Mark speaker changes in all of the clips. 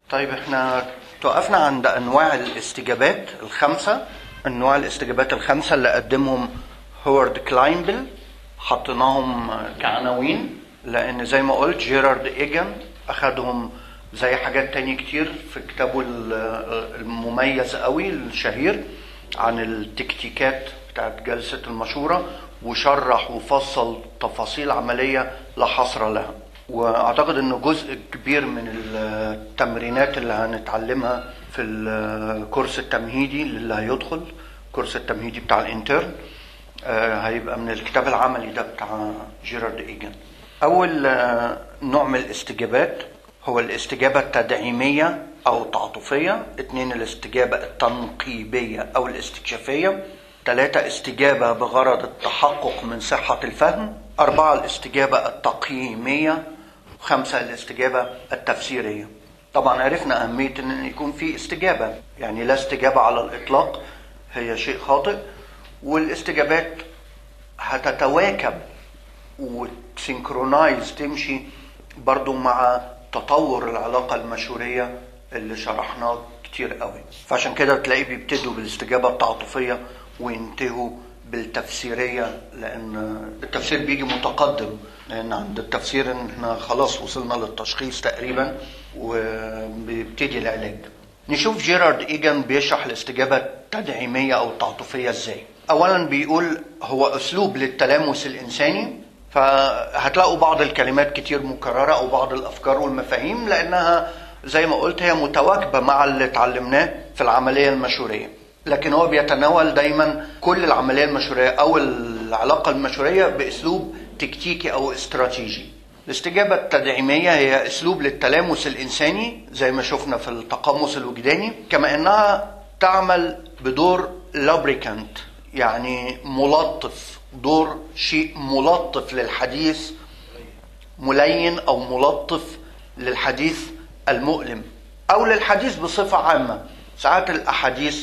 Speaker 1: طيب احنا توقفنا عند انواع الاستجابات الخمسه انواع الاستجابات الخمسه اللي قدمهم هوارد كلاينبل حطيناهم كعناوين لان زي ما قلت جيرارد ايجن اخدهم زي حاجات تاني كتير في كتابه المميز قوي الشهير عن التكتيكات بتاعت جلسة المشورة وشرح وفصل تفاصيل عملية لا حصر لها واعتقد انه جزء كبير من التمرينات اللي هنتعلمها في الكورس التمهيدي للي هيدخل الكورس التمهيدي بتاع الانترن هيبقى من الكتاب العملي ده بتاع جيرارد ايجن اول نوع من الاستجابات هو الاستجابة التدعيمية أو التعاطفية اثنين الاستجابة التنقيبية أو الاستكشافية ثلاثة استجابة بغرض التحقق من صحة الفهم أربعة الاستجابة التقييمية خمسة الاستجابة التفسيرية طبعا عرفنا أهمية أن يكون في استجابة يعني لا استجابة على الإطلاق هي شيء خاطئ والاستجابات هتتواكب وتسينكرونايز تمشي برضو مع تطور العلاقة المشورية اللي شرحناه كتير قوي فعشان كده تلاقيه بيبتدوا بالاستجابة التعاطفية وينتهوا بالتفسيرية لأن التفسير بيجي متقدم لأن عند التفسير احنا خلاص وصلنا للتشخيص تقريبا وبيبتدي العلاج نشوف جيرارد ايجن بيشرح الاستجابة التدعيمية أو التعاطفية ازاي أولا بيقول هو أسلوب للتلامس الإنساني فهتلاقوا بعض الكلمات كتير مكررة أو بعض الأفكار والمفاهيم لأنها زي ما قلت هي متواكبة مع اللي اتعلمناه في العملية المشورية لكن هو بيتناول دايما كل العملية المشورية أو العلاقة المشورية بأسلوب تكتيكي أو استراتيجي الاستجابة التدعيمية هي أسلوب للتلامس الإنساني زي ما شفنا في التقمص الوجداني كما أنها تعمل بدور لابريكانت يعني ملطف دور شيء ملطف للحديث ملين او ملطف للحديث المؤلم او للحديث بصفه عامه ساعات الاحاديث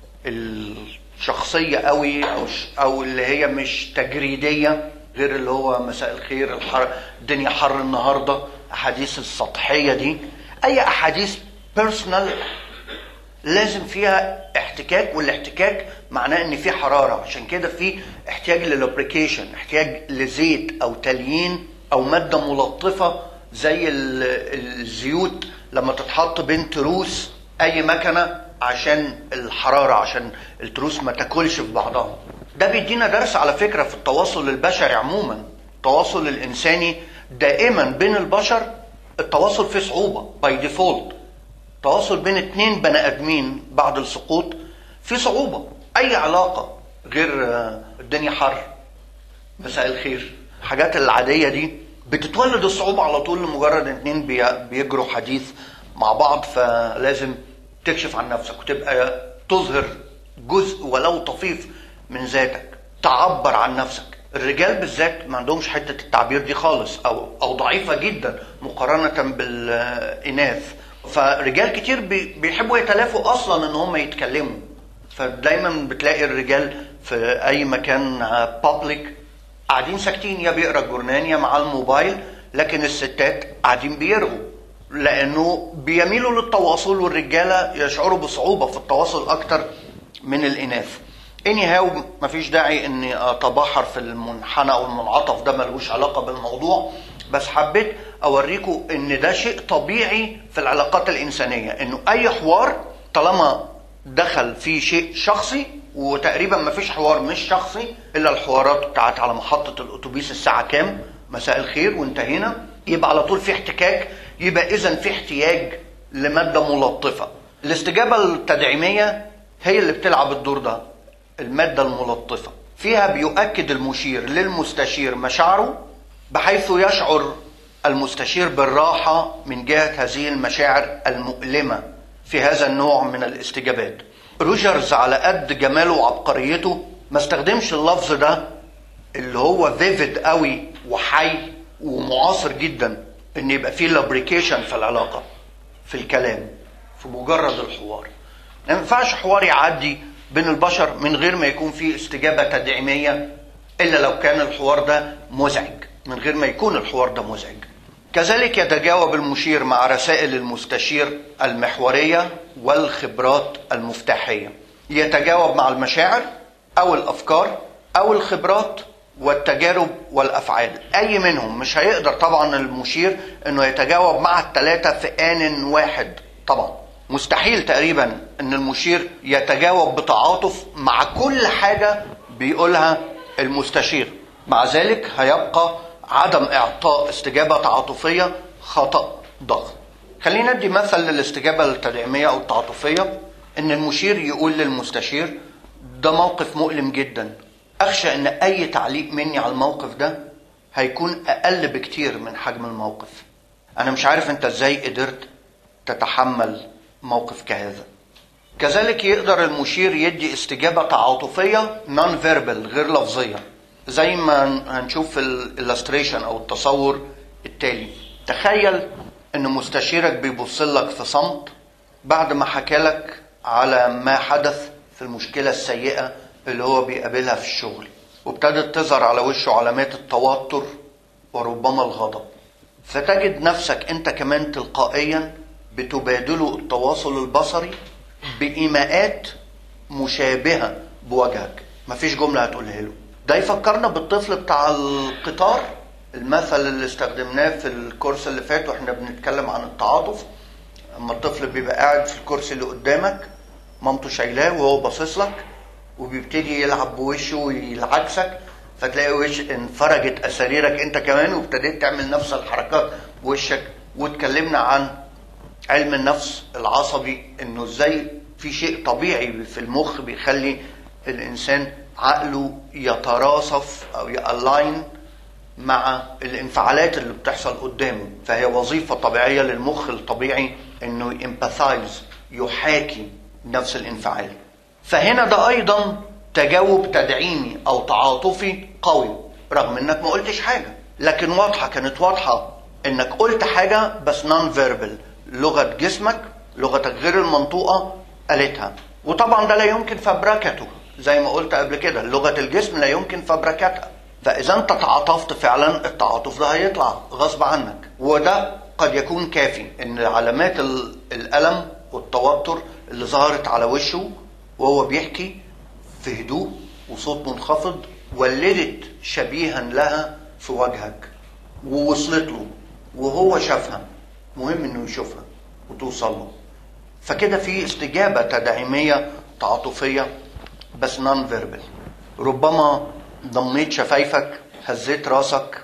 Speaker 1: الشخصيه قوي او او اللي هي مش تجريديه غير اللي هو مساء الخير الحر الدنيا حر النهارده احاديث السطحيه دي اي احاديث بيرسونال لازم فيها احتكاك والاحتكاك معناه ان في حراره عشان كده في احتياج للوبريكيشن احتياج لزيت او تليين او ماده ملطفه زي الزيوت لما تتحط بين تروس اي مكنه عشان الحراره عشان التروس ما تاكلش في بعضها ده بيدينا درس على فكره في التواصل البشري عموما التواصل الانساني دائما بين البشر التواصل فيه صعوبه باي ديفولت تواصل بين اتنين بني ادمين بعد السقوط في صعوبه اي علاقه غير الدنيا حر مساء الخير الحاجات العاديه دي بتتولد الصعوبه على طول لمجرد اتنين بيجروا حديث مع بعض فلازم تكشف عن نفسك وتبقى تظهر جزء ولو طفيف من ذاتك تعبر عن نفسك الرجال بالذات ما عندهمش حته التعبير دي خالص او او ضعيفه جدا مقارنه بالاناث فرجال كتير بيحبوا يتلافوا اصلا ان هم يتكلموا فدايما بتلاقي الرجال في اي مكان بابليك قاعدين ساكتين يا بيقرا الجورنان يا مع الموبايل لكن الستات قاعدين بيرغوا لانه بيميلوا للتواصل والرجاله يشعروا بصعوبه في التواصل اكتر من الاناث اني هاو مفيش داعي اني اتبحر في المنحنى او المنعطف ده ملوش علاقه بالموضوع بس حبيت اوريكم ان ده شيء طبيعي في العلاقات الانسانيه انه اي حوار طالما دخل فيه شيء شخصي وتقريبا ما فيش حوار مش شخصي الا الحوارات بتاعت على محطه الاتوبيس الساعه كام مساء الخير وانتهينا يبقى على طول في احتكاك يبقى اذا في احتياج لماده ملطفه الاستجابه التدعيميه هي اللي بتلعب الدور ده الماده الملطفه فيها بيؤكد المشير للمستشير مشاعره بحيث يشعر المستشير بالراحة من جهة هذه المشاعر المؤلمة في هذا النوع من الاستجابات روجرز على قد جماله وعبقريته ما استخدمش اللفظ ده اللي هو فيفيد قوي وحي ومعاصر جدا ان يبقى فيه لابريكيشن في العلاقة في الكلام في مجرد الحوار ما ينفعش حوار يعدي بين البشر من غير ما يكون فيه استجابة تدعيمية إلا لو كان الحوار ده مزعج من غير ما يكون الحوار ده مزعج كذلك يتجاوب المشير مع رسائل المستشير المحورية والخبرات المفتاحية يتجاوب مع المشاعر أو الأفكار أو الخبرات والتجارب والأفعال أي منهم مش هيقدر طبعا المشير أنه يتجاوب مع الثلاثة في آن واحد طبعا مستحيل تقريبا أن المشير يتجاوب بتعاطف مع كل حاجة بيقولها المستشير مع ذلك هيبقى عدم إعطاء استجابة تعاطفية خطأ ضخم خلينا ندي مثل للاستجابة التدعيمية أو التعاطفية إن المشير يقول للمستشير ده موقف مؤلم جدا أخشى إن أي تعليق مني على الموقف ده هيكون أقل بكتير من حجم الموقف أنا مش عارف أنت إزاي قدرت تتحمل موقف كهذا كذلك يقدر المشير يدي استجابة تعاطفية نون فيربال غير لفظية زي ما هنشوف في الالستريشن او التصور التالي تخيل ان مستشيرك بيبص لك في صمت بعد ما حكى لك على ما حدث في المشكلة السيئة اللي هو بيقابلها في الشغل وابتدت تظهر على وشه علامات التوتر وربما الغضب فتجد نفسك انت كمان تلقائيا بتبادله التواصل البصري بإيماءات مشابهة بوجهك مفيش جملة هتقولها له ده يفكرنا بالطفل بتاع القطار المثل اللي استخدمناه في الكورس اللي فات واحنا بنتكلم عن التعاطف اما الطفل بيبقى قاعد في الكرسي اللي قدامك مامته شايلاه وهو باصص لك وبيبتدي يلعب بوشه ويلعكسك فتلاقي وش انفرجت اساريرك انت كمان وابتديت تعمل نفس الحركات بوشك واتكلمنا عن علم النفس العصبي انه ازاي في شيء طبيعي في المخ بيخلي الانسان عقله يتراصف او يالاين مع الانفعالات اللي بتحصل قدامه فهي وظيفة طبيعية للمخ الطبيعي انه يمباثايز يحاكي نفس الانفعال فهنا ده ايضا تجاوب تدعيمي او تعاطفي قوي رغم انك ما قلتش حاجة لكن واضحة كانت واضحة انك قلت حاجة بس نون فيربل لغة جسمك لغتك غير المنطوقة قالتها وطبعا ده لا يمكن فبركته زي ما قلت قبل كده لغة الجسم لا يمكن فبركتها فإذا أنت تعاطفت فعلا التعاطف ده هيطلع غصب عنك وده قد يكون كافي إن علامات الألم والتوتر اللي ظهرت على وشه وهو بيحكي في هدوء وصوت منخفض ولدت شبيها لها في وجهك ووصلت له وهو شافها مهم انه يشوفها وتوصل له فكده في استجابة تدعيمية تعاطفية بس نون فيربال ربما ضميت شفايفك هزيت راسك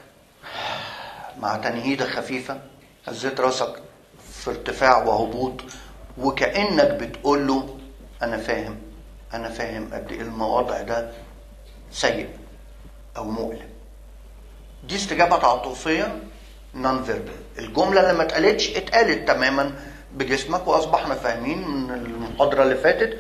Speaker 1: مع تنهيدة خفيفة هزيت راسك في ارتفاع وهبوط وكأنك بتقول له أنا فاهم أنا فاهم قد إيه الموضع ده سيء أو مؤلم دي استجابة تعاطفية نون فيربال الجملة اللي ما اتقالتش اتقالت تماما بجسمك وأصبحنا فاهمين من المحاضرة اللي فاتت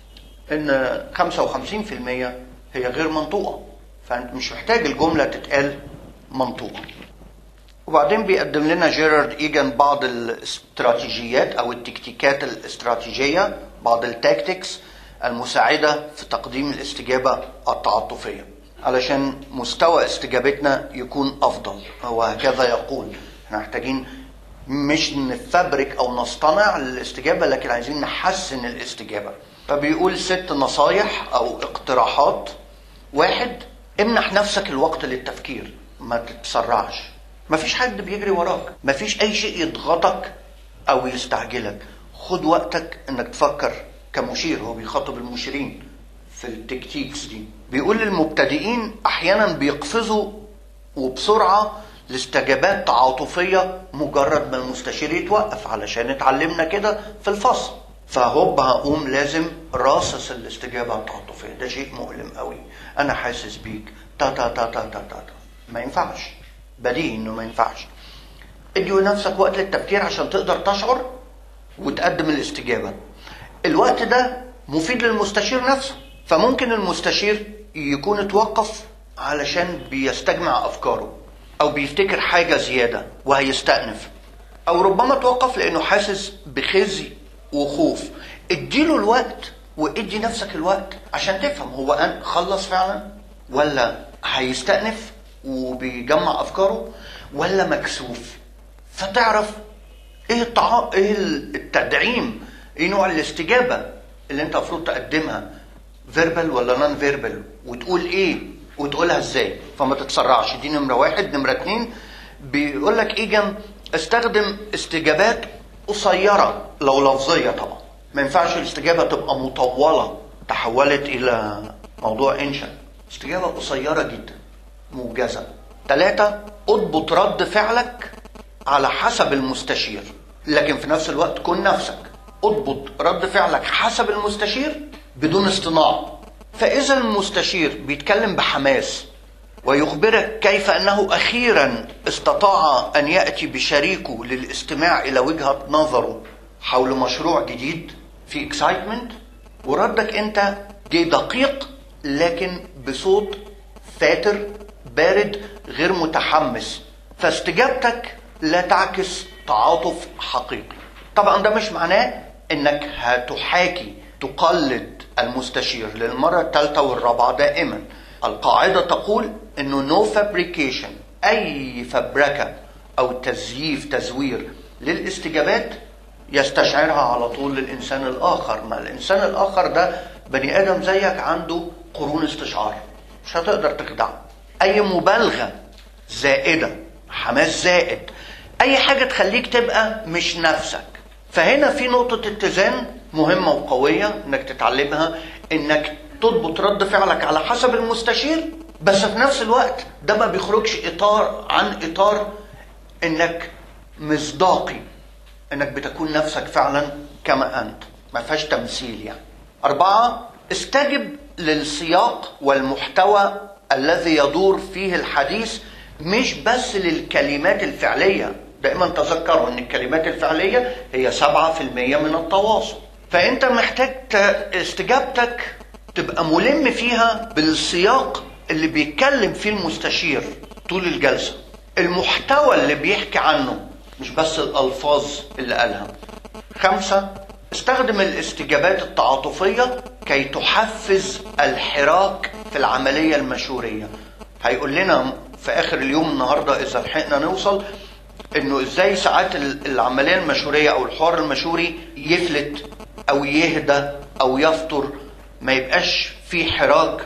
Speaker 1: ان 55% هي غير منطوقه فانت مش محتاج الجمله تتقال منطوقه وبعدين بيقدم لنا جيرارد ايجن بعض الاستراتيجيات او التكتيكات الاستراتيجيه بعض التاكتكس المساعده في تقديم الاستجابه التعاطفيه علشان مستوى استجابتنا يكون افضل هو هكذا يقول احنا محتاجين مش نفبرك او نصطنع الاستجابه لكن عايزين نحسن الاستجابه فبيقول ست نصايح او اقتراحات واحد امنح نفسك الوقت للتفكير ما تتسرعش مفيش حد بيجري وراك مفيش اي شيء يضغطك او يستعجلك خد وقتك انك تفكر كمشير هو بيخاطب المشيرين في التكتيكس دي بيقول للمبتدئين احيانا بيقفزوا وبسرعه لاستجابات تعاطفيه مجرد ما المستشير يتوقف علشان اتعلمنا كده في الفصل فهوب هقوم لازم راصص الاستجابه التعاطفيه ده شيء مؤلم قوي انا حاسس بيك تا تا تا تا تا تا, تا. ما ينفعش بديهي انه ما ينفعش ادي لنفسك وقت للتفكير عشان تقدر تشعر وتقدم الاستجابه الوقت ده مفيد للمستشير نفسه فممكن المستشير يكون اتوقف علشان بيستجمع افكاره او بيفتكر حاجه زياده وهيستأنف او ربما توقف لانه حاسس بخزي وخوف اديله الوقت وادي نفسك الوقت عشان تفهم هو أن خلص فعلا ولا هيستأنف وبيجمع أفكاره ولا مكسوف فتعرف ايه الطع... ايه التدعيم ايه نوع الاستجابه اللي انت المفروض تقدمها فيربال ولا نون فيربال وتقول ايه وتقولها ازاي فما تتسرعش دي نمره واحد نمره اتنين بيقول لك ايجن استخدم استجابات قصيره لو لفظيه طبعا ما ينفعش الاستجابه تبقى مطوله تحولت الى موضوع انشا استجابه قصيره جدا موجزه ثلاثة اضبط رد فعلك على حسب المستشير لكن في نفس الوقت كن نفسك اضبط رد فعلك حسب المستشير بدون اصطناع فإذا المستشير بيتكلم بحماس ويخبرك كيف أنه أخيرا استطاع أن يأتي بشريكه للاستماع إلى وجهة نظره حول مشروع جديد في اكسايتمنت وردك أنت جه دقيق لكن بصوت فاتر بارد غير متحمس فاستجابتك لا تعكس تعاطف حقيقي طبعا ده مش معناه انك هتحاكي تقلد المستشير للمرة الثالثة والرابعة دائما القاعدة تقول انه no fabrication اي فبركة او تزييف تزوير للاستجابات يستشعرها على طول للانسان الاخر ما الانسان الاخر ده بني ادم زيك عنده قرون استشعار مش هتقدر تخدعه اي مبالغة زائدة حماس زائد اي حاجة تخليك تبقى مش نفسك فهنا في نقطة اتزان مهمة وقوية انك تتعلمها انك تضبط رد فعلك على حسب المستشير بس في نفس الوقت ده ما بيخرجش اطار عن اطار انك مصداقي انك بتكون نفسك فعلا كما انت ما فيهاش تمثيل يعني اربعة استجب للسياق والمحتوى الذي يدور فيه الحديث مش بس للكلمات الفعلية دائما تذكروا ان الكلمات الفعلية هي 7% من التواصل فانت محتاج استجابتك تبقى ملم فيها بالسياق اللي بيتكلم فيه المستشير طول الجلسة المحتوى اللي بيحكي عنه مش بس الألفاظ اللي قالها خمسة استخدم الاستجابات التعاطفية كي تحفز الحراك في العملية المشورية هيقول لنا في آخر اليوم النهاردة إذا لحقنا نوصل انه ازاي ساعات العمليه المشوريه او الحوار المشوري يفلت او يهدى او يفطر ما يبقاش في حراك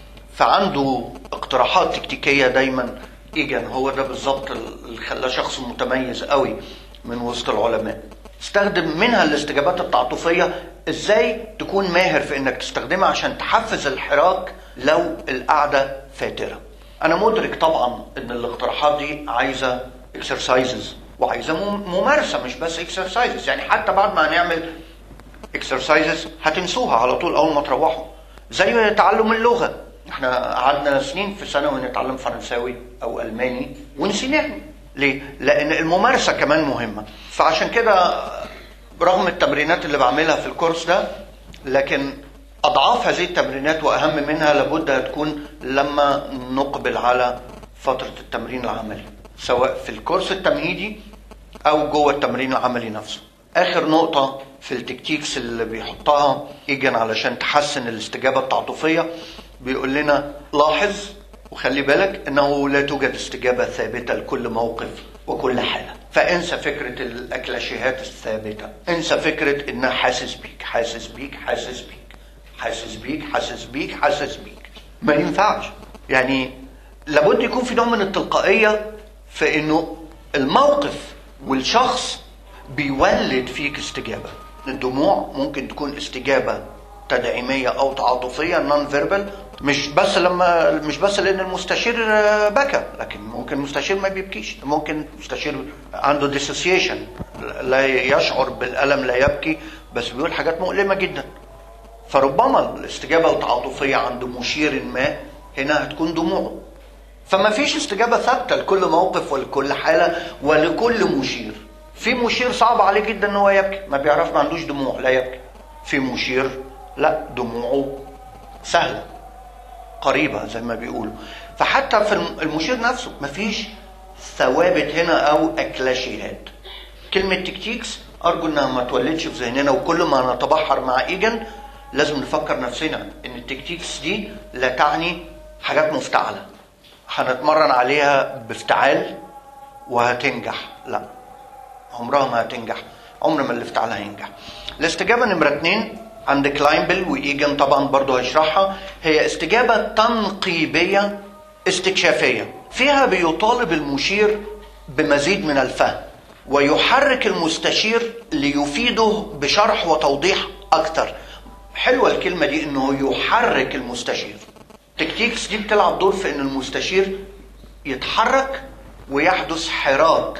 Speaker 1: فعنده اقتراحات تكتيكيه دايما ايجن هو ده بالظبط اللي خلاه شخص متميز قوي من وسط العلماء استخدم منها الاستجابات التعاطفيه ازاي تكون ماهر في انك تستخدمها عشان تحفز الحراك لو القعده فاتره انا مدرك طبعا ان الاقتراحات دي عايزه اكسرسايزز وعايزه ممارسه مش بس اكسرسايزز يعني حتى بعد ما هنعمل اكسرسايزز هتنسوها على طول اول ما تروحوا زي تعلم اللغه احنا قعدنا سنين في ثانوي نتعلم فرنساوي او الماني ونسيناه ليه؟ لان الممارسه كمان مهمه فعشان كده رغم التمرينات اللي بعملها في الكورس ده لكن اضعاف هذه التمرينات واهم منها لابد تكون لما نقبل على فتره التمرين العملي سواء في الكورس التمهيدي او جوه التمرين العملي نفسه اخر نقطه في التكتيكس اللي بيحطها ايجن علشان تحسن الاستجابه التعاطفيه بيقول لنا لاحظ وخلي بالك انه لا توجد استجابه ثابته لكل موقف وكل حاله فانسى فكره الاكلاشيهات الثابته انسى فكره ان حاسس بيك حاسس بيك حاسس بيك حاسس بيك حاسس بيك حاسس بيك ما ينفعش يعني لابد يكون في نوع من التلقائيه في انه الموقف والشخص بيولد فيك استجابه الدموع ممكن تكون استجابه تدعيميه او تعاطفيه نون فيربال مش بس لما مش بس لان المستشير بكى لكن ممكن المستشير ما بيبكيش ممكن المستشير عنده ديسوسيشن لا يشعر بالالم لا يبكي بس بيقول حاجات مؤلمه جدا فربما الاستجابه التعاطفيه عند مشير ما هنا هتكون دموعه فما فيش استجابة ثابتة لكل موقف ولكل حالة ولكل مشير في مشير صعب عليه جدا ان هو يبكي ما بيعرف ما عندوش دموع لا يبكي في مشير لا دموعه سهلة قريبة زي ما بيقولوا فحتى في المشير نفسه ما فيش ثوابت هنا او اكلاشيهات كلمة تكتيكس ارجو انها ما تولدش في ذهننا وكل ما نتبحر مع ايجن لازم نفكر نفسنا ان التكتيكس دي لا تعني حاجات مفتعله هنتمرن عليها بافتعال وهتنجح لا عمرها ما هتنجح عمر ما الافتعال هينجح الاستجابة نمرة اتنين عند كلاينبل وإيجن طبعا برضه هيشرحها هي استجابة تنقيبية استكشافية فيها بيطالب المشير بمزيد من الفهم ويحرك المستشير ليفيده بشرح وتوضيح أكثر حلوة الكلمة دي إنه يحرك المستشير تكتيكس دي بتلعب دور في إن المستشير يتحرك ويحدث حراك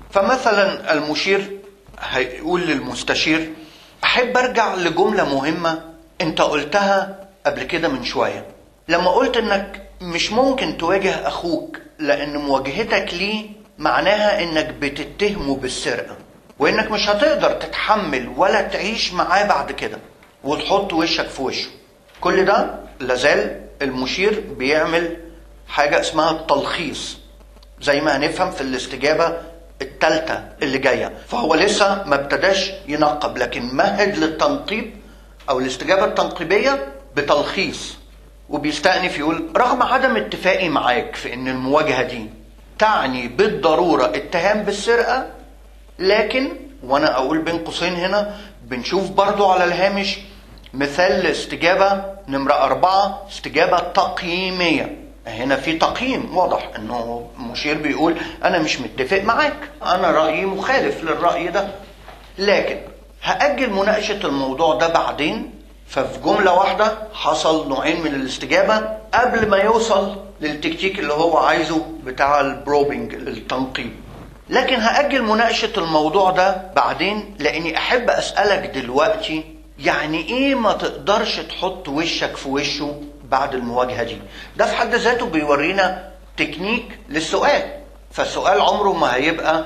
Speaker 1: فمثلا المشير هيقول للمستشير أحب أرجع لجملة مهمة أنت قلتها قبل كده من شوية لما قلت إنك مش ممكن تواجه أخوك لأن مواجهتك ليه معناها إنك بتتهمه بالسرقة وإنك مش هتقدر تتحمل ولا تعيش معاه بعد كده وتحط وشك في وشه كل ده لازال المشير بيعمل حاجة اسمها التلخيص زي ما هنفهم في الاستجابة التالتة اللي جاية فهو لسه ما ابتداش ينقب لكن مهد للتنقيب أو الاستجابة التنقيبية بتلخيص وبيستأنف يقول رغم عدم اتفاقي معاك في ان المواجهة دي تعني بالضرورة اتهام بالسرقة لكن وانا اقول بين قوسين هنا بنشوف برضو على الهامش مثال الاستجابة نمرة أربعة استجابة تقييمية هنا في تقييم واضح انه المشير بيقول انا مش متفق معاك انا رأيي مخالف للرأي ده لكن هأجل مناقشة الموضوع ده بعدين ففي جملة واحدة حصل نوعين من الاستجابة قبل ما يوصل للتكتيك اللي هو عايزه بتاع البروبنج التنقيب لكن هأجل مناقشة الموضوع ده بعدين لأني أحب أسألك دلوقتي يعني إيه ما تقدرش تحط وشك في وشه بعد المواجهة دي ده في حد ذاته بيورينا تكنيك للسؤال فالسؤال عمره ما هيبقى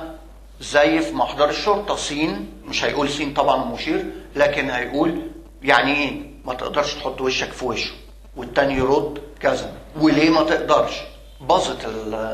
Speaker 1: زي في محضر الشرطة سين مش هيقول سين طبعا مشير لكن هيقول يعني ايه ما تقدرش تحط وشك في وشه والتاني يرد كذا وليه ما تقدرش باظت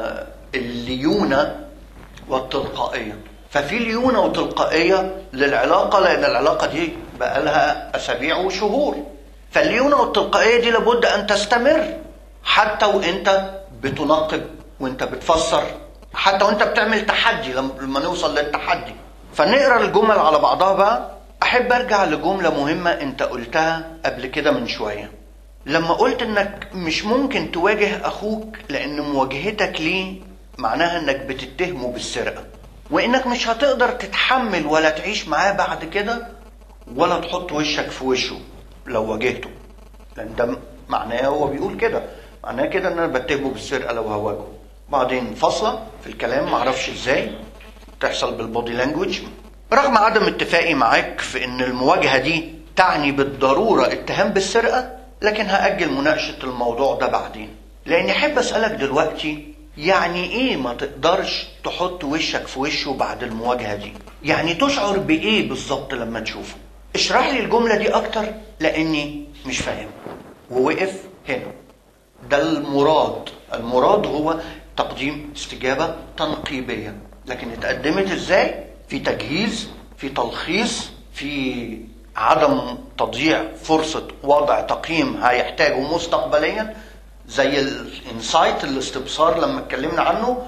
Speaker 1: الليونة والتلقائية ففي ليونة وتلقائية للعلاقة لأن العلاقة دي بقى لها أسابيع وشهور فالليونة والتلقائية دي لابد أن تستمر حتى وأنت بتنقب وأنت بتفسر حتى وأنت بتعمل تحدي لما نوصل للتحدي فنقرا الجمل على بعضها بقى أحب أرجع لجملة مهمة أنت قلتها قبل كده من شوية لما قلت إنك مش ممكن تواجه أخوك لأن مواجهتك ليه معناها إنك بتتهمه بالسرقة وإنك مش هتقدر تتحمل ولا تعيش معاه بعد كده ولا تحط وشك في وشه لو واجهته لأن ده معناه هو بيقول كده معناه كده إن أنا بتهمه بالسرقة لو هواجهه بعدين فاصلة في الكلام معرفش إزاي تحصل بالبودي لانجوج رغم عدم اتفاقي معاك في ان المواجهة دي تعني بالضرورة اتهام بالسرقة لكن هأجل مناقشة الموضوع ده بعدين لاني احب اسألك دلوقتي يعني ايه ما تقدرش تحط وشك في وشه بعد المواجهة دي يعني تشعر بايه بالظبط لما تشوفه اشرح لي الجملة دي اكتر لاني مش فاهم ووقف هنا ده المراد المراد هو تقديم استجابة تنقيبية لكن اتقدمت ازاي في تجهيز في تلخيص في عدم تضييع فرصة وضع تقييم هيحتاجه مستقبليا زي الانسايت الاستبصار لما اتكلمنا عنه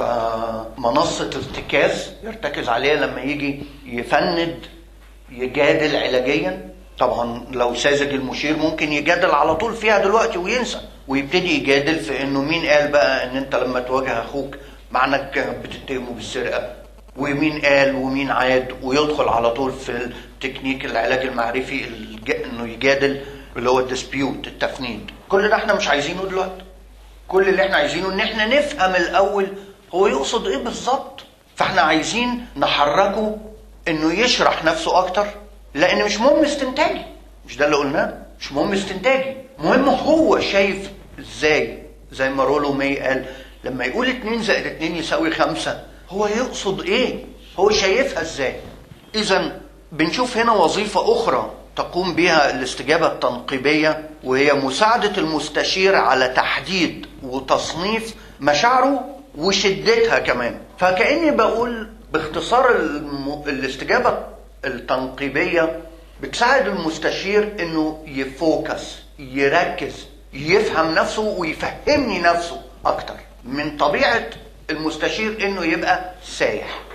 Speaker 1: كمنصة ارتكاز يرتكز عليها لما يجي يفند يجادل علاجيا طبعا لو ساذج المشير ممكن يجادل على طول فيها دلوقتي وينسى ويبتدي يجادل في انه مين قال بقى ان انت لما تواجه اخوك معناك بتتهمه بالسرقه ومين قال ومين عاد ويدخل على طول في التكنيك العلاج المعرفي انه يجادل اللي هو الديسبيوت التفنيد كل ده احنا مش عايزينه دلوقتي كل اللي احنا عايزينه ان احنا نفهم الاول هو يقصد ايه بالظبط فاحنا عايزين نحركه انه يشرح نفسه اكتر لان مش مهم استنتاجي مش ده اللي قلناه مش مهم استنتاجي مهم هو شايف ازاي زي ما رولو ماي قال لما يقول اتنين زائد اتنين يساوي خمسة هو يقصد ايه هو شايفها ازاي اذا بنشوف هنا وظيفة اخرى تقوم بها الاستجابة التنقيبية وهي مساعدة المستشير على تحديد وتصنيف مشاعره وشدتها كمان فكأني بقول باختصار الم... الاستجابة التنقيبية بتساعد المستشير انه يفوكس يركز يفهم نفسه ويفهمني نفسه اكتر من طبيعة المستشير انه يبقى سايح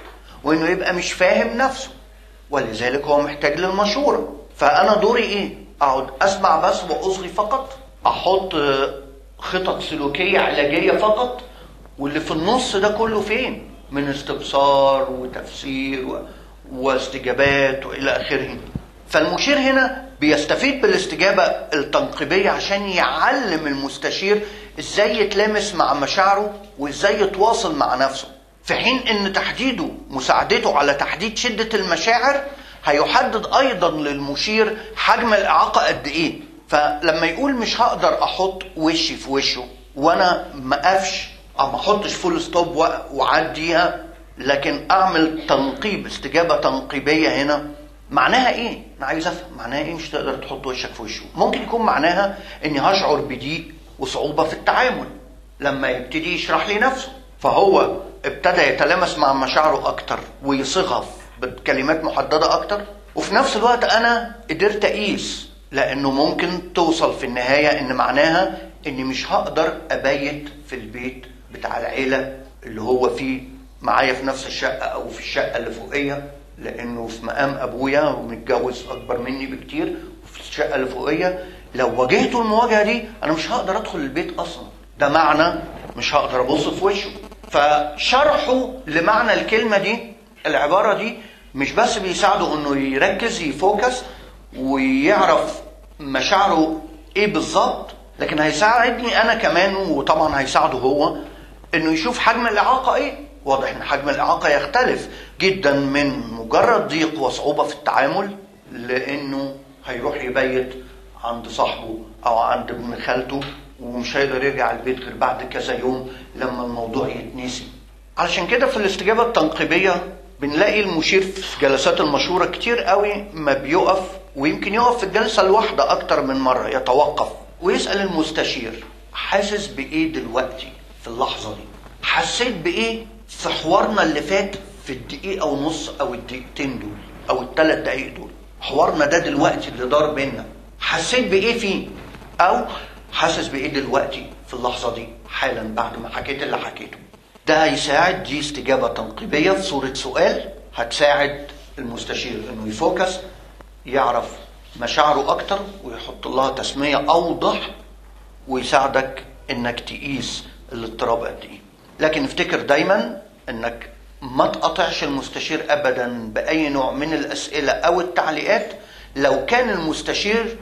Speaker 1: وانه يبقى مش فاهم نفسه ولذلك هو محتاج للمشورة فانا دوري ايه اقعد اسمع بس واصغي فقط احط خطط سلوكية علاجية فقط واللي في النص ده كله فين من استبصار وتفسير و... واستجابات والى اخره فالمشير هنا بيستفيد بالاستجابة التنقيبية عشان يعلم المستشير ازاي يتلامس مع مشاعره وازاي يتواصل مع نفسه في حين ان تحديده مساعدته على تحديد شدة المشاعر هيحدد ايضا للمشير حجم الاعاقة قد ايه فلما يقول مش هقدر احط وشي في وشه وانا ما اقفش او ما احطش فول ستوب واعديها لكن اعمل تنقيب استجابة تنقيبية هنا معناها ايه؟ انا عايز افهم معناها ايه مش تقدر تحط وشك في وشه؟ ممكن يكون معناها اني هشعر بضيق وصعوبة في التعامل لما يبتدي يشرح لي نفسه فهو ابتدى يتلامس مع مشاعره اكتر ويصيغها بكلمات محددة اكتر وفي نفس الوقت انا قدرت اقيس لانه ممكن توصل في النهاية ان معناها اني مش هقدر ابيت في البيت بتاع العيلة اللي هو فيه معايا في نفس الشقة او في الشقة اللي فوقية لانه في مقام ابويا ومتجوز اكبر مني بكتير وفي الشقة اللي فوقية لو واجهته المواجهة دي انا مش هقدر ادخل البيت اصلا ده معنى مش هقدر ابص في وشه فشرحه لمعنى الكلمة دي العبارة دي مش بس بيساعده انه يركز يفوكس ويعرف مشاعره ايه بالظبط لكن هيساعدني انا كمان وطبعا هيساعده هو انه يشوف حجم الاعاقه ايه واضح ان حجم الاعاقه يختلف جدا من مجرد ضيق وصعوبه في التعامل لانه هيروح يبيت عند صاحبه او عند ابن خالته ومش هيقدر يرجع البيت غير بعد كذا يوم لما الموضوع يتنسي علشان كده في الاستجابه التنقيبيه بنلاقي المشير في جلسات المشوره كتير قوي ما بيقف ويمكن يقف في الجلسه الواحده اكتر من مره يتوقف ويسال المستشير حاسس بايه دلوقتي في اللحظه دي حسيت بايه في حوارنا اللي فات في الدقيقه ونص او الدقيقتين دول او الثلاث دقايق دول حوارنا ده دلوقتي اللي دار بينا حسيت بايه فيه او حاسس بايه دلوقتي في اللحظه دي حالا بعد ما حكيت اللي حكيته ده هيساعد دي استجابه تنقيبيه في صوره سؤال هتساعد المستشير انه يفوكس يعرف مشاعره اكتر ويحط لها تسميه اوضح ويساعدك انك تقيس الاضطراب قد ايه لكن افتكر دايما انك ما تقطعش المستشير ابدا باي نوع من الاسئله او التعليقات لو كان المستشير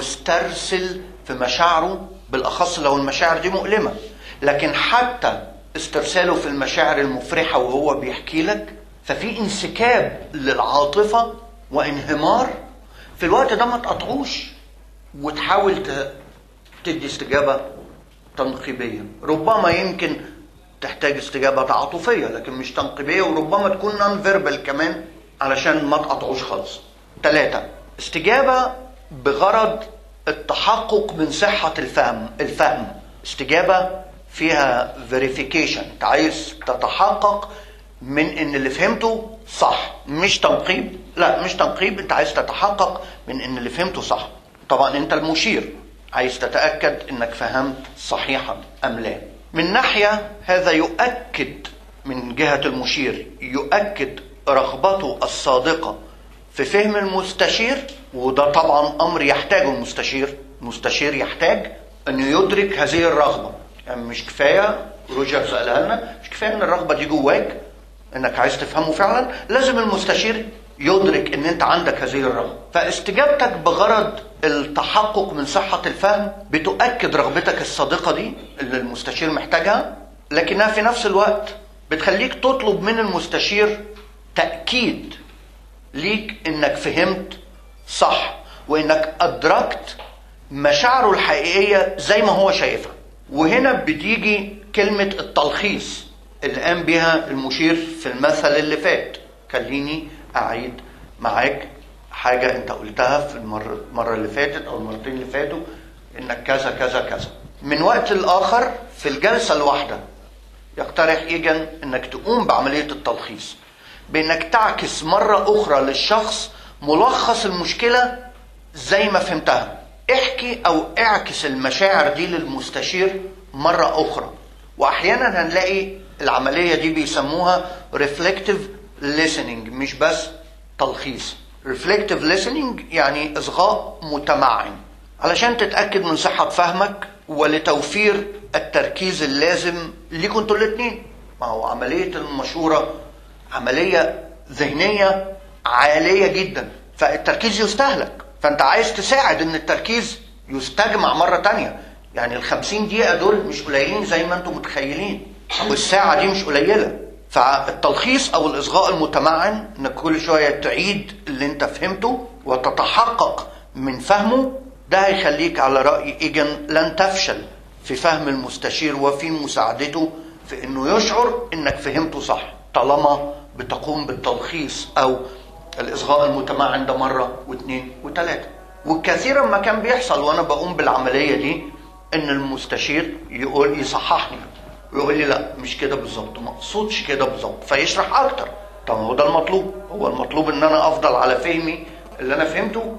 Speaker 1: مسترسل في مشاعره بالاخص لو المشاعر دي مؤلمه لكن حتى استرساله في المشاعر المفرحه وهو بيحكي لك ففي انسكاب للعاطفه وانهمار في الوقت ده ما تقطعوش وتحاول تدي استجابه تنقيبيه ربما يمكن تحتاج استجابه تعاطفيه لكن مش تنقيبيه وربما تكون نون فيربال كمان علشان ما تقطعوش خالص ثلاثة استجابة بغرض التحقق من صحة الفهم الفهم استجابة فيها verification انت عايز تتحقق من ان اللي فهمته صح مش تنقيب لا مش تنقيب انت عايز تتحقق من ان اللي فهمته صح طبعا انت المشير عايز تتأكد انك فهمت صحيحا ام لا من ناحية هذا يؤكد من جهة المشير يؤكد رغبته الصادقة في فهم المستشير وده طبعا امر يحتاجه المستشير المستشير يحتاج انه يدرك هذه الرغبة يعني مش كفاية روجرز قالها لنا مش كفاية ان الرغبة دي جواك انك عايز تفهمه فعلا لازم المستشير يدرك ان انت عندك هذه الرغبة فاستجابتك بغرض التحقق من صحة الفهم بتؤكد رغبتك الصادقة دي اللي المستشير محتاجها لكنها في نفس الوقت بتخليك تطلب من المستشير تأكيد ليك انك فهمت صح وانك ادركت مشاعره الحقيقية زي ما هو شايفها وهنا بتيجي كلمة التلخيص اللي قام بها المشير في المثل اللي فات خليني أعيد معاك حاجة أنت قلتها في المرة, المرة اللي فاتت أو المرتين اللي فاتوا إنك كذا كذا كذا من وقت لآخر في الجلسة الواحدة يقترح إيجن إنك تقوم بعملية التلخيص بإنك تعكس مرة أخرى للشخص ملخص المشكلة زي ما فهمتها احكي أو اعكس المشاعر دي للمستشير مرة أخرى وأحيانا هنلاقي العملية دي بيسموها reflective listening مش بس تلخيص reflective listening يعني إصغاء متمعن علشان تتأكد من صحة فهمك ولتوفير التركيز اللازم ليكم انتوا الاتنين ما هو عملية المشورة عملية ذهنية عالية جدا فالتركيز يستهلك فانت عايز تساعد ان التركيز يستجمع مرة تانية يعني الخمسين دقيقة دول مش قليلين زي ما انتم متخيلين والساعة دي مش قليلة فالتلخيص او الاصغاء المتمعن انك كل شوية تعيد اللي انت فهمته وتتحقق من فهمه ده هيخليك على رأي إيجن لن تفشل في فهم المستشير وفي مساعدته في انه يشعر انك فهمته صح طالما بتقوم بالتلخيص او الاصغاء المتمعن ده مره واثنين وثلاثه وكثيرا ما كان بيحصل وانا بقوم بالعمليه دي ان المستشير يقول يصححني ويقول لي لا مش كده بالظبط ما اقصدش كده بالظبط فيشرح اكتر طب هو ده المطلوب هو المطلوب ان انا افضل على فهمي اللي انا فهمته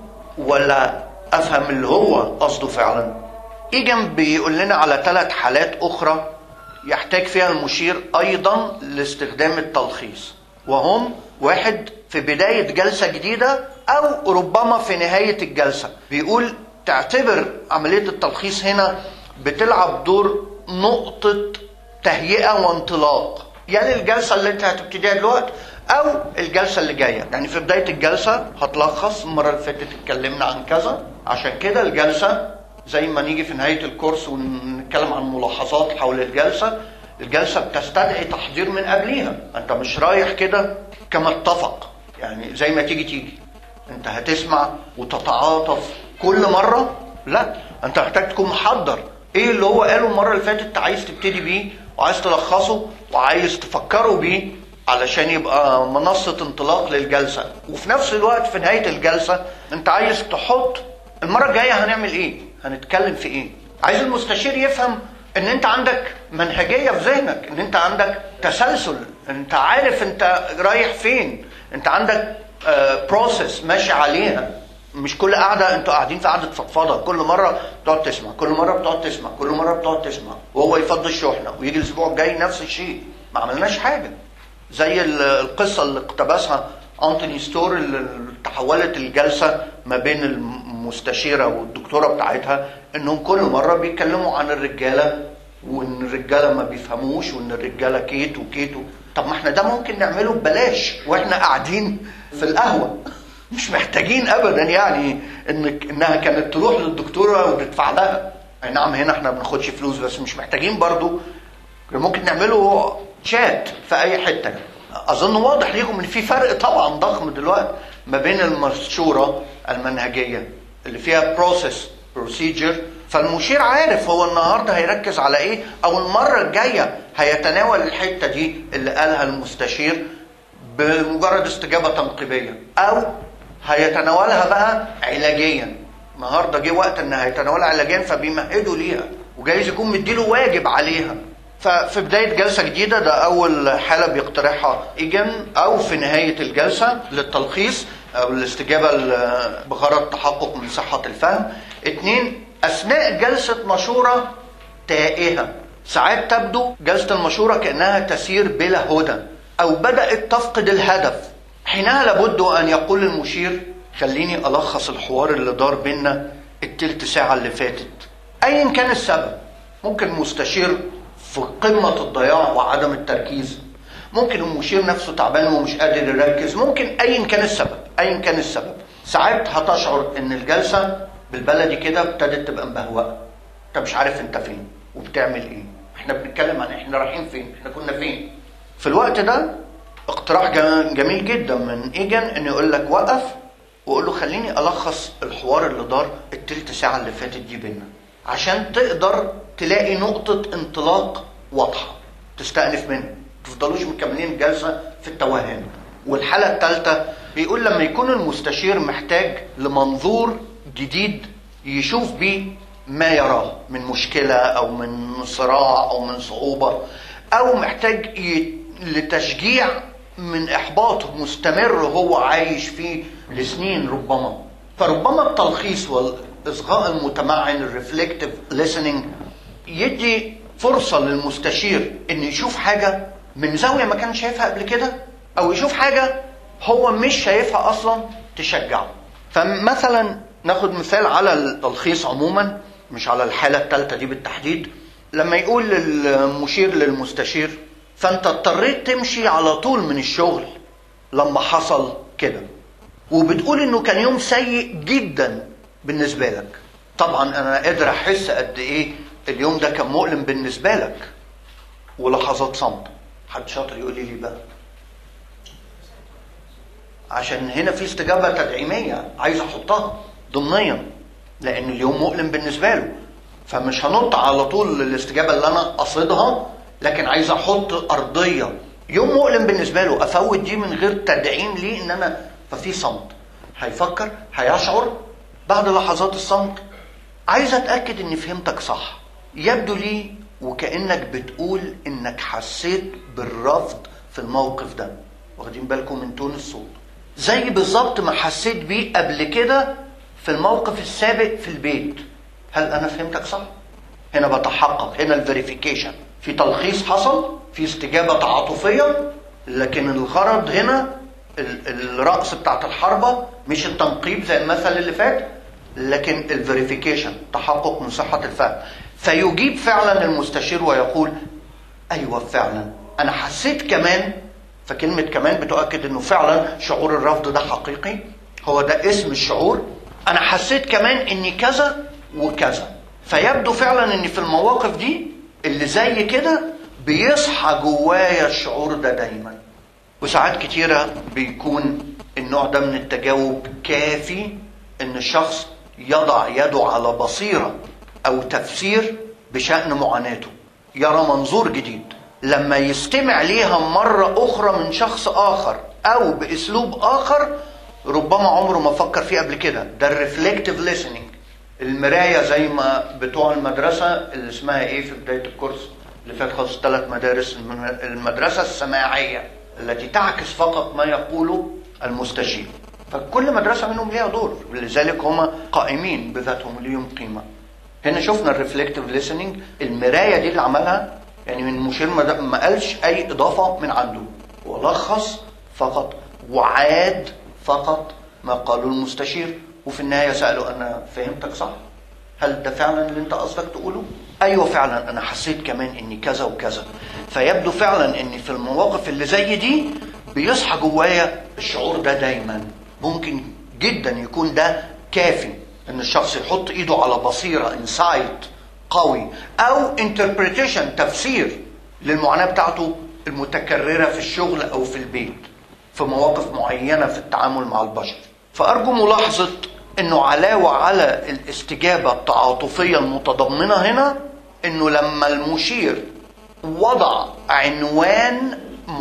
Speaker 1: ولا افهم اللي هو قصده فعلا ايجن بيقول لنا على ثلاث حالات اخرى يحتاج فيها المشير ايضا لاستخدام التلخيص وهم واحد في بداية جلسة جديدة أو ربما في نهاية الجلسة بيقول تعتبر عملية التلخيص هنا بتلعب دور نقطة تهيئة وانطلاق يا للجلسة اللي انت هتبتديها دلوقتي أو الجلسة اللي جاية يعني في بداية الجلسة هتلخص المرة اللي فاتت اتكلمنا عن كذا عشان كده الجلسة زي ما نيجي في نهاية الكورس ونتكلم عن ملاحظات حول الجلسة الجلسة بتستدعي تحضير من قبليها انت مش رايح كده كما اتفق يعني زي ما تيجي تيجي انت هتسمع وتتعاطف كل مرة لا انت محتاج تكون محضر ايه اللي هو قاله المرة اللي فاتت عايز تبتدي بيه وعايز تلخصه وعايز تفكروا بيه علشان يبقى منصة انطلاق للجلسة وفي نفس الوقت في نهاية الجلسة انت عايز تحط المرة الجاية هنعمل ايه هنتكلم في ايه عايز المستشير يفهم ان انت عندك منهجية في ذهنك ان انت عندك تسلسل انت عارف انت رايح فين انت عندك بروسيس ماشي عليها مش كل قعدة انتوا قاعدين في قعدة فضفضة كل مرة بتقعد تسمع كل مرة بتقعد تسمع كل مرة بتقعد تسمع وهو يفضي الشحنة ويجي الاسبوع الجاي نفس الشيء ما عملناش حاجة زي القصة اللي اقتبسها أنتوني ستور اللي تحولت الجلسة ما بين المستشيرة والدكتورة بتاعتها انهم كل مرة بيتكلموا عن الرجالة وان الرجالة ما بيفهموش وان الرجالة كيت وكيت طب ما احنا ده ممكن نعمله ببلاش واحنا قاعدين في القهوة مش محتاجين ابدا يعني انك انها كانت تروح للدكتورة وتدفع لها اي نعم هنا احنا ما بناخدش فلوس بس مش محتاجين برضو ممكن نعمله شات في اي حتة اظن واضح ليكم ان في فرق طبعا ضخم دلوقتي ما بين المشورة المنهجية اللي فيها بروسيس بروسيجر فالمشير عارف هو النهارده هيركز على ايه او المره الجايه هيتناول الحته دي اللي قالها المستشير بمجرد استجابه تنقيبيه او هيتناولها بقى علاجيا النهارده جه وقت ان هيتناولها علاجيا فبيمهدوا ليها وجايز يكون مديله واجب عليها ففي بداية جلسة جديدة ده أول حالة بيقترحها إيجن أو في نهاية الجلسة للتلخيص أو الاستجابة بغرض تحقق من صحة الفهم اتنين أثناء جلسة مشورة تائهة ساعات تبدو جلسة المشورة كأنها تسير بلا هدى أو بدأت تفقد الهدف حينها لابد أن يقول المشير خليني ألخص الحوار اللي دار بينا التلت ساعة اللي فاتت أيا كان السبب ممكن مستشير في قمة الضياع وعدم التركيز ممكن المشير نفسه تعبان ومش قادر يركز ممكن ايا كان السبب ايا كان السبب ساعات هتشعر ان الجلسة بالبلدي كده ابتدت تبقى مبهوقة انت مش عارف انت فين وبتعمل ايه احنا بنتكلم عن احنا رايحين فين احنا كنا فين في الوقت ده اقتراح جميل جدا من ايجن انه يقول لك وقف وقول له خليني الخص الحوار اللي دار التلت ساعة اللي فاتت دي بينا عشان تقدر تلاقي نقطة انطلاق واضحة تستأنف منها تفضلوش مكملين الجلسة في التوهان والحالة الثالثة بيقول لما يكون المستشير محتاج لمنظور جديد يشوف بيه ما يراه من مشكلة أو من صراع أو من صعوبة أو محتاج ي... لتشجيع من إحباط مستمر هو عايش فيه لسنين ربما فربما التلخيص والإصغاء المتمعن الريفلكتيف listening يدي فرصة للمستشير إن يشوف حاجة من زاوية ما كان شايفها قبل كده او يشوف حاجه هو مش شايفها اصلا تشجعه فمثلا ناخد مثال على التلخيص عموما مش على الحاله الثالثه دي بالتحديد لما يقول المشير للمستشير فانت اضطريت تمشي على طول من الشغل لما حصل كده وبتقول انه كان يوم سيء جدا بالنسبه لك طبعا انا قادر احس قد ايه اليوم ده كان مؤلم بالنسبه لك ولحظات صمت حد شاطر يقول لي ليه بقى عشان هنا في استجابه تدعيميه عايز احطها ضمنيا لان اليوم مؤلم بالنسبه له فمش هنط على طول الاستجابه اللي انا قصدها لكن عايز احط ارضيه يوم مؤلم بالنسبه له افوت دي من غير تدعيم ليه ان انا ففي صمت هيفكر هيشعر بعد لحظات الصمت عايز اتاكد اني فهمتك صح يبدو لي وكانك بتقول انك حسيت بالرفض في الموقف ده واخدين بالكم من تون الصوت زي بالظبط ما حسيت بيه قبل كده في الموقف السابق في البيت هل انا فهمتك صح هنا بتحقق هنا الفيريفيكيشن في تلخيص حصل في استجابه تعاطفيه لكن الغرض هنا الرأس بتاعت الحربة مش التنقيب زي المثل اللي فات لكن الفيريفيكيشن تحقق من صحة الفهم فيجيب فعلا المستشير ويقول أيوة فعلا أنا حسيت كمان فكلمة كمان بتؤكد أنه فعلا شعور الرفض ده حقيقي هو ده اسم الشعور أنا حسيت كمان أني كذا وكذا فيبدو فعلا أن في المواقف دي اللي زي كده بيصحى جوايا الشعور ده دايما وساعات كتيرة بيكون النوع ده من التجاوب كافي ان الشخص يضع يده على بصيرة او تفسير بشأن معاناته يرى منظور جديد لما يستمع ليها مرة اخرى من شخص اخر او باسلوب اخر ربما عمره ما فكر فيه قبل كده ده الريفلكتيف listening المراية زي ما بتوع المدرسة اللي اسمها ايه في بداية الكورس اللي فات خالص ثلاث مدارس المدرسة السماعية التي تعكس فقط ما يقوله المستشير فكل مدرسة منهم ليها دور ولذلك هم قائمين بذاتهم ليهم قيمة هنا شفنا الريفلكتيف listening المراية دي اللي عملها يعني من مشير ما قالش أي إضافة من عنده ولخص فقط وعاد فقط ما قاله المستشير وفي النهاية سأله أنا فهمتك صح؟ هل ده فعلا اللي انت قصدك تقوله؟ ايوه فعلا انا حسيت كمان اني كذا وكذا فيبدو فعلا ان في المواقف اللي زي دي بيصحى جوايا الشعور ده دايما ممكن جدا يكون ده كافي ان الشخص يحط ايده على بصيره انسايت قوي او انتربريتيشن تفسير للمعاناه بتاعته المتكرره في الشغل او في البيت في مواقف معينه في التعامل مع البشر فارجو ملاحظه انه علاوه على الاستجابه التعاطفيه المتضمنه هنا انه لما المشير وضع عنوان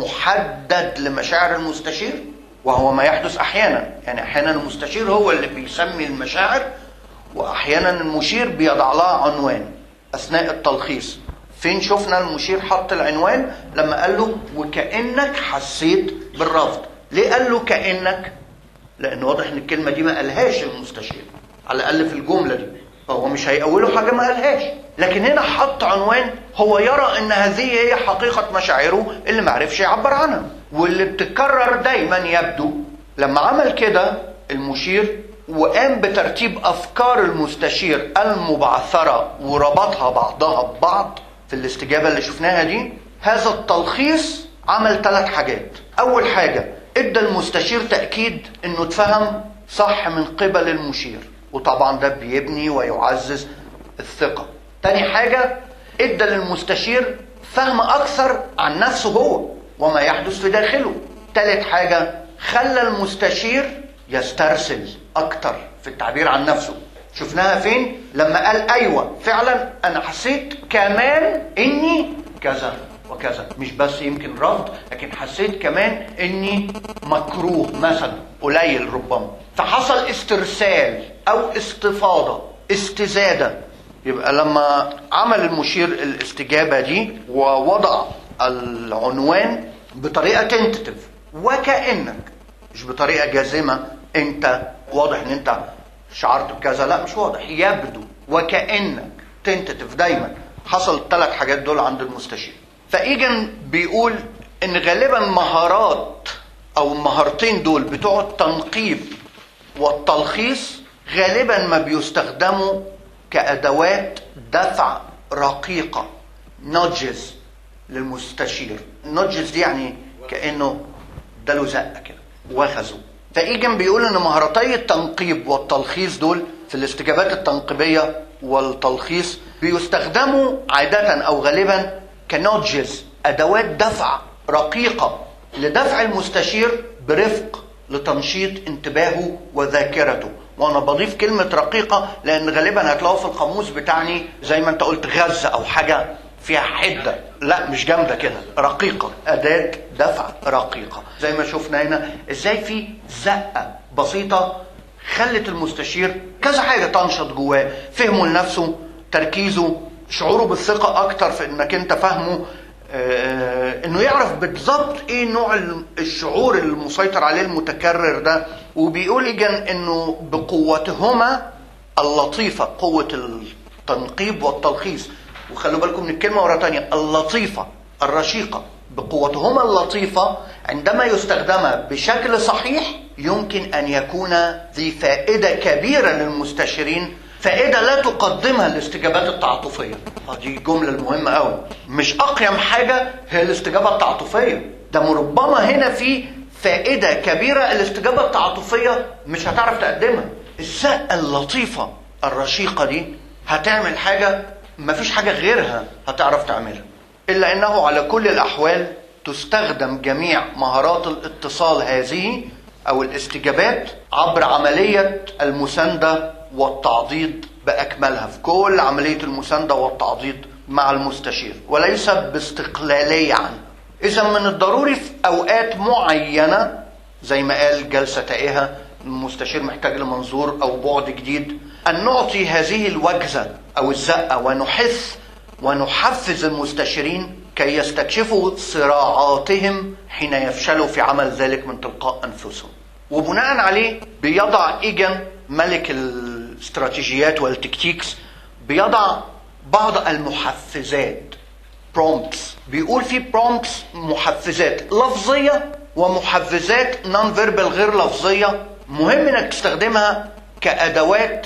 Speaker 1: محدد لمشاعر المستشير وهو ما يحدث احيانا يعني احيانا المستشير هو اللي بيسمي المشاعر واحيانا المشير بيضع لها عنوان اثناء التلخيص فين شفنا المشير حط العنوان لما قال له وكانك حسيت بالرفض ليه قال له كانك لان واضح ان الكلمه دي ما قالهاش المستشير على الاقل في الجمله دي فهو مش هيقوله حاجه ما قالهاش لكن هنا حط عنوان هو يرى ان هذه هي حقيقه مشاعره اللي ما عرفش يعبر عنها واللي بتتكرر دايما يبدو لما عمل كده المشير وقام بترتيب افكار المستشير المبعثره وربطها بعضها ببعض في الاستجابه اللي شفناها دي هذا التلخيص عمل ثلاث حاجات اول حاجه ادى المستشير تاكيد انه اتفهم صح من قبل المشير وطبعا ده بيبني ويعزز الثقه تاني حاجه ادى للمستشير فهم اكثر عن نفسه هو وما يحدث في داخله تالت حاجه خلى المستشير يسترسل اكتر في التعبير عن نفسه شفناها فين لما قال ايوه فعلا انا حسيت كمان اني كذا وكذا مش بس يمكن رفض لكن حسيت كمان اني مكروه مثلا قليل ربما فحصل استرسال او استفاضه استزاده يبقى لما عمل المشير الاستجابه دي ووضع العنوان بطريقه تنتتف وكانك مش بطريقه جازمه انت واضح ان انت شعرت بكذا لا مش واضح يبدو وكانك تنتتف دايما حصل الثلاث حاجات دول عند المستشير فايجن بيقول ان غالبا مهارات او المهارتين دول بتوع التنقيب والتلخيص غالبا ما بيستخدموا كادوات دفع رقيقه نودجز للمستشير النودجز دي يعني كانه اداله زقه كده واخذه فايجن بيقول ان مهارتي التنقيب والتلخيص دول في الاستجابات التنقيبيه والتلخيص بيستخدموا عاده او غالبا كنودجز ادوات دفع رقيقه لدفع المستشير برفق لتنشيط انتباهه وذاكرته وانا بضيف كلمه رقيقه لان غالبا هتلاقوه في القاموس بتاعني زي ما انت قلت غزه او حاجه فيها حده لا مش جامده كده رقيقه اداه دفع رقيقه زي ما شفنا هنا ازاي في زقه بسيطه خلت المستشير كذا حاجه تنشط جواه فهمه لنفسه تركيزه شعوره بالثقه اكتر في انك انت فاهمه آه، انه يعرف بالظبط ايه نوع الشعور المسيطر عليه المتكرر ده وبيقول ايجن انه بقوتهما اللطيفه قوه التنقيب والتلخيص وخلوا بالكم من الكلمه مره تانية اللطيفه الرشيقه بقوتهما اللطيفه عندما يستخدما بشكل صحيح يمكن ان يكون ذي فائده كبيره للمستشيرين فائده لا تقدمها الاستجابات التعاطفيه دي الجمله المهمه قوي مش اقيم حاجه هي الاستجابه التعاطفيه ده ربما هنا في فائده كبيره الاستجابه التعاطفيه مش هتعرف تقدمها الزقه اللطيفه الرشيقه دي هتعمل حاجه مفيش حاجه غيرها هتعرف تعملها الا انه على كل الاحوال تستخدم جميع مهارات الاتصال هذه او الاستجابات عبر عمليه المسانده والتعضيد باكملها في كل عمليه المسانده والتعضيد مع المستشير وليس باستقلاليه عنه اذا من الضروري في اوقات معينه زي ما قال جلسه تائهه المستشير محتاج لمنظور او بعد جديد ان نعطي هذه الوجزه او الزقه ونحث ونحفز المستشيرين كي يستكشفوا صراعاتهم حين يفشلوا في عمل ذلك من تلقاء انفسهم وبناء عليه بيضع ايجن ملك الاستراتيجيات والتكتيكس بيضع بعض المحفزات برومبتس بيقول في برومبتس محفزات لفظيه ومحفزات نون فيربال غير لفظيه مهم انك تستخدمها كادوات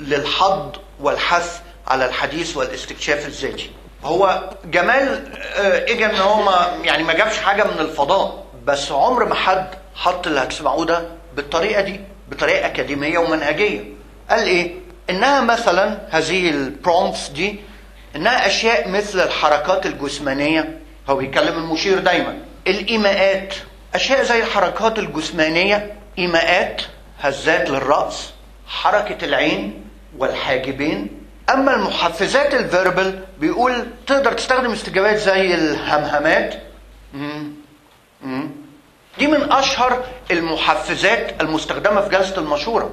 Speaker 1: للحض والحث على الحديث والاستكشاف الذاتي هو جمال اجى ان هو ما يعني ما جابش حاجه من الفضاء بس عمر ما حد حط اللي هتسمعوه ده بالطريقه دي بطريقه اكاديميه ومنهجيه قال ايه انها مثلا هذه البرومبتس دي انها اشياء مثل الحركات الجسمانيه هو بيكلم المشير دايما الايماءات اشياء زي الحركات الجسمانيه ايماءات هزات للراس حركه العين والحاجبين اما المحفزات الفيربال بيقول تقدر تستخدم استجابات زي الهمهمات مم. مم. دي من اشهر المحفزات المستخدمه في جلسه المشوره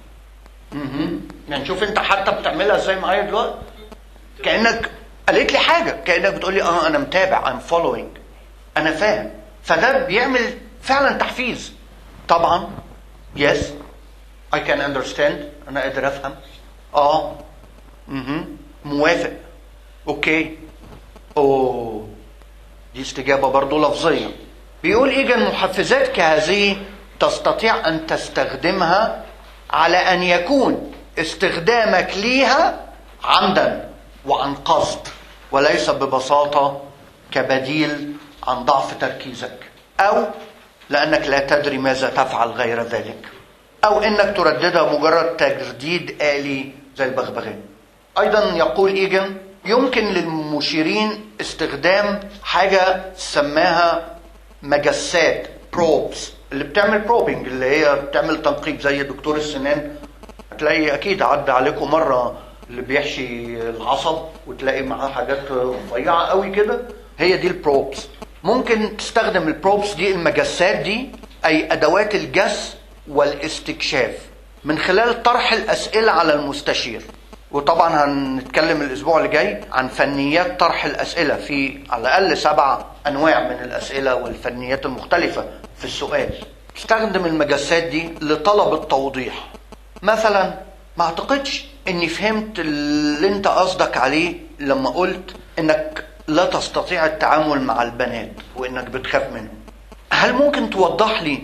Speaker 1: مم. يعني شوف انت حتى بتعملها ازاي معايا دلوقتي كانك قالت لي حاجه كانك بتقول لي اه انا متابع I'm following انا فاهم فده بيعمل فعلا تحفيز طبعا yes I can understand انا قادر افهم اه اها موافق اوكي اوه دي استجابة برضو لفظية بيقول إيجا محفزات كهذه تستطيع أن تستخدمها على أن يكون استخدامك ليها عمدا وعن قصد وليس ببساطة كبديل عن ضعف تركيزك أو لأنك لا تدري ماذا تفعل غير ذلك أو إنك ترددها مجرد تجديد آلي زي البغبغان أيضا يقول إيجن يمكن للمشيرين استخدام حاجة سماها مجسات بروبس اللي بتعمل بروبنج اللي هي بتعمل تنقيب زي دكتور السنان هتلاقي أكيد عدى عليكم مرة اللي بيحشي العصب وتلاقي معاه حاجات رفيعة قوي كده هي دي البروبس ممكن تستخدم البروبس دي المجسات دي أي أدوات الجس والاستكشاف من خلال طرح الأسئلة على المستشير وطبعا هنتكلم الاسبوع اللي جاي عن فنيات طرح الاسئله في على الاقل سبع انواع من الاسئله والفنيات المختلفه في السؤال استخدم المجسات دي لطلب التوضيح مثلا ما اعتقدش اني فهمت اللي انت قصدك عليه لما قلت انك لا تستطيع التعامل مع البنات وانك بتخاف منهم هل ممكن توضح لي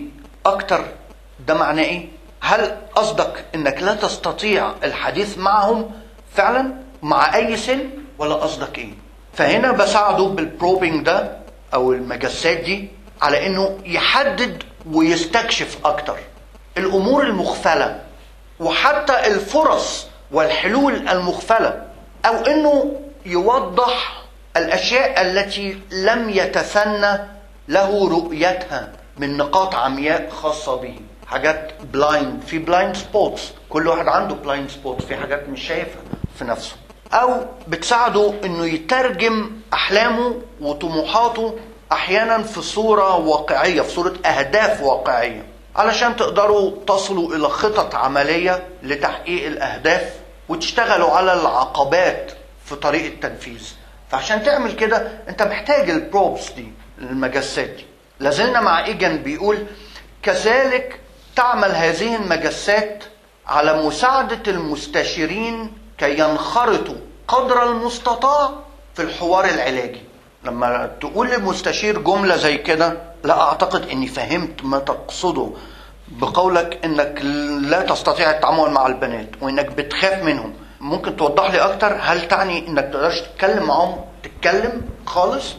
Speaker 1: اكتر ده معناه ايه هل قصدك انك لا تستطيع الحديث معهم فعلا مع اي سن ولا قصدك ايه فهنا بساعده بالبروبينج ده او المجسات دي على انه يحدد ويستكشف اكتر الامور المخفله وحتى الفرص والحلول المخفله او انه يوضح الاشياء التي لم يتثنى له رؤيتها من نقاط عمياء خاصه به حاجات بلايند في بلايند سبوتس كل واحد عنده بلايند سبوتس في حاجات مش شايفها في نفسه او بتساعده انه يترجم احلامه وطموحاته احيانا في صوره واقعيه في صوره اهداف واقعيه علشان تقدروا تصلوا الى خطط عمليه لتحقيق الاهداف وتشتغلوا على العقبات في طريق التنفيذ فعشان تعمل كده انت محتاج البروبس دي المجسات دي لازلنا مع ايجن بيقول كذلك تعمل هذه المجسات على مساعدة المستشيرين كي ينخرطوا قدر المستطاع في الحوار العلاجي لما تقول للمستشير جملة زي كده لا أعتقد أني فهمت ما تقصده بقولك أنك لا تستطيع التعامل مع البنات وأنك بتخاف منهم ممكن توضح لي أكتر هل تعني أنك تقدرش تتكلم معاهم تتكلم خالص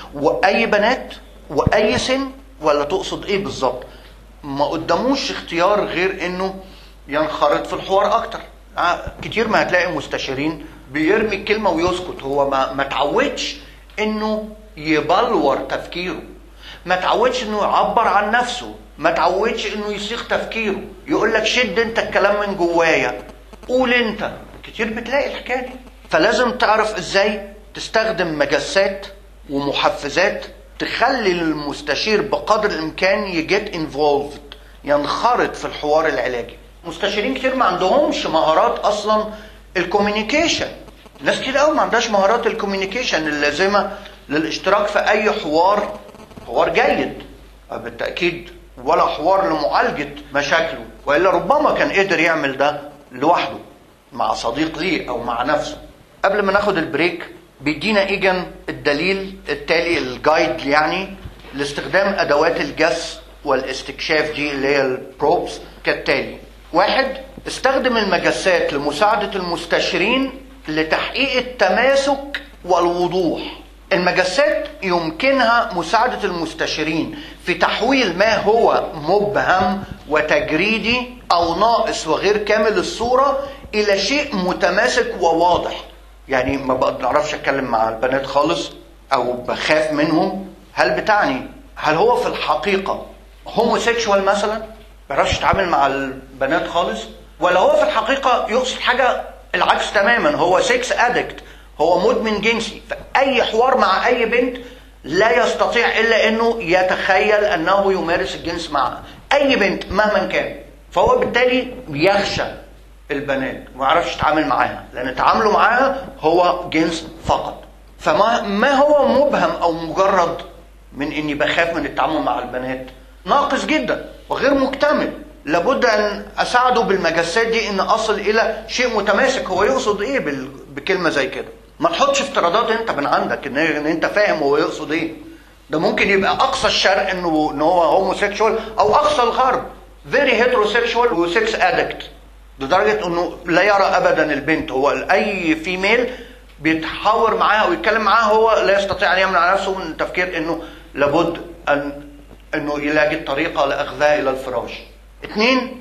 Speaker 1: وأي بنات وأي سن ولا تقصد إيه بالظبط ما قداموش اختيار غير انه ينخرط في الحوار اكتر كتير ما هتلاقي مستشارين بيرمي الكلمه ويسكت هو ما ما تعودش انه يبلور تفكيره ما تعودش انه يعبر عن نفسه ما تعودش انه يصيغ تفكيره يقول لك شد انت الكلام من جوايا قول انت كتير بتلاقي الحكايه دي فلازم تعرف ازاي تستخدم مجسات ومحفزات تخلي المستشير بقدر الامكان يجيت انفولفد ينخرط في الحوار العلاجي مستشارين كتير ما عندهمش مهارات اصلا الكوميونيكيشن ناس كتير قوي ما عندهاش مهارات الكوميونيكيشن اللازمه للاشتراك في اي حوار حوار جيد بالتاكيد ولا حوار لمعالجه مشاكله والا ربما كان قدر يعمل ده لوحده مع صديق ليه او مع نفسه قبل ما ناخد البريك بيدينا ايجن الدليل التالي الجايد يعني لاستخدام ادوات الجس والاستكشاف دي اللي هي البروبس كالتالي واحد استخدم المجسات لمساعدة المستشرين لتحقيق التماسك والوضوح المجسات يمكنها مساعدة المستشرين في تحويل ما هو مبهم وتجريدي أو ناقص وغير كامل الصورة إلى شيء متماسك وواضح يعني ما بقدرش اتكلم مع البنات خالص او بخاف منهم هل بتعني هل هو في الحقيقه هوموسيكشوال مثلا ما بيعرفش يتعامل مع البنات خالص ولا هو في الحقيقه يقصد حاجه العكس تماما هو سكس ادكت هو مدمن جنسي فاي حوار مع اي بنت لا يستطيع الا انه يتخيل انه يمارس الجنس معها اي بنت مهما كان فهو بالتالي يخشى البنات ما يعرفش يتعامل معاها لان تعامله معاها هو جنس فقط فما ما هو مبهم او مجرد من اني بخاف من التعامل مع البنات ناقص جدا وغير مكتمل لابد ان اساعده بالمجسات دي ان اصل الى شيء متماسك هو يقصد ايه بال... بكلمه زي كده ما تحطش افتراضات انت من عندك ان, إن انت فاهم هو يقصد ايه ده ممكن يبقى اقصى الشرق انه ان هو هوموسيكشوال او اقصى الغرب فيري هيتروسيكشوال وسكس ادكت لدرجه انه لا يرى ابدا البنت هو اي فيميل بيتحاور معاها ويتكلم معاها هو لا يستطيع ان يمنع نفسه من التفكير انه لابد ان انه يلاقي طريقه لاخذها الى الفراش. اثنين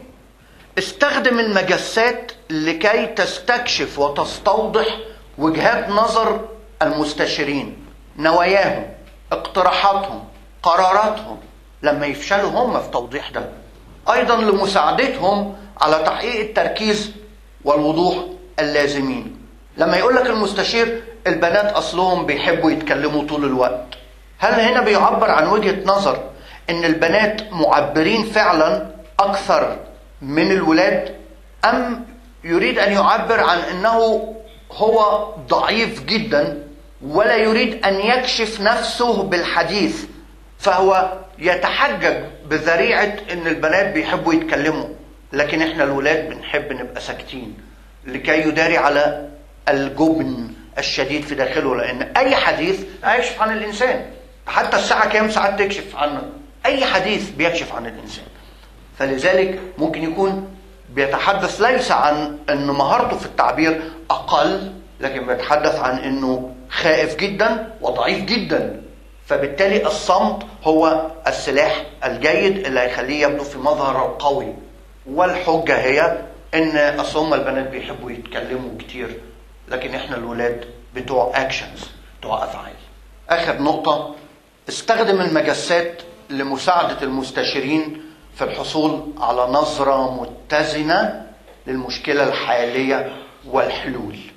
Speaker 1: استخدم المجسات لكي تستكشف وتستوضح وجهات نظر المستشارين نواياهم اقتراحاتهم قراراتهم لما يفشلوا هم في توضيح ده ايضا لمساعدتهم على تحقيق التركيز والوضوح اللازمين لما يقول لك المستشير البنات اصلهم بيحبوا يتكلموا طول الوقت هل هنا بيعبر عن وجهه نظر ان البنات معبرين فعلا اكثر من الولاد ام يريد ان يعبر عن انه هو ضعيف جدا ولا يريد ان يكشف نفسه بالحديث فهو يتحجج بذريعه ان البنات بيحبوا يتكلموا لكن احنا الولاد بنحب نبقى ساكتين لكي يداري على الجبن الشديد في داخله لان اي حديث هيكشف عن الانسان حتى الساعه كام ساعات تكشف عنه اي حديث بيكشف عن الانسان فلذلك ممكن يكون بيتحدث ليس عن ان مهارته في التعبير اقل لكن بيتحدث عن انه خائف جدا وضعيف جدا فبالتالي الصمت هو السلاح الجيد اللي هيخليه يبدو في مظهر القوي والحجة هي ان اصل هم البنات بيحبوا يتكلموا كتير لكن احنا الولاد بتوع اكشنز بتوع افعال اخر نقطة استخدم المجسات لمساعدة المستشارين في الحصول على نظرة متزنة للمشكلة الحالية والحلول